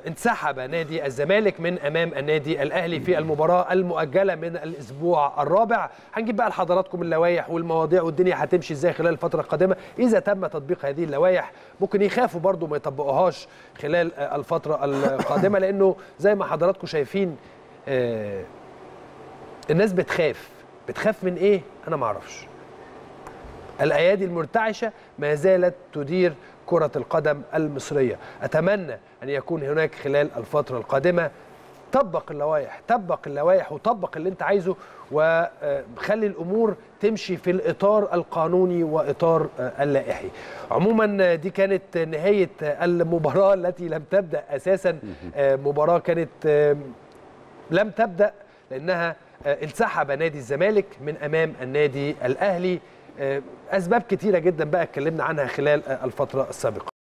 انسحب نادي الزمالك من امام النادي الاهلي في المباراه المؤجله من الاسبوع الرابع هنجيب بقى لحضراتكم اللوائح والمواضيع والدنيا هتمشي ازاي خلال الفتره القادمه اذا تم تطبيق هذه اللوائح ممكن يخافوا برضو ما يطبقوهاش خلال الفتره القادمه لانه زي ما حضراتكم شايفين آه، الناس بتخاف بتخاف من ايه انا ما اعرفش الايادي المرتعشه ما زالت تدير كره القدم المصريه اتمنى ان يكون هناك خلال الفتره القادمه طبق اللوائح طبق اللوائح وطبق اللي انت عايزه وخلي الامور تمشي في الاطار القانوني واطار اللائحي عموما دي كانت نهايه المباراه التي لم تبدا اساسا مباراه كانت لم تبدا لانها انسحب نادي الزمالك من امام النادي الاهلي اسباب كتيره جدا بقى اتكلمنا عنها خلال الفتره السابقه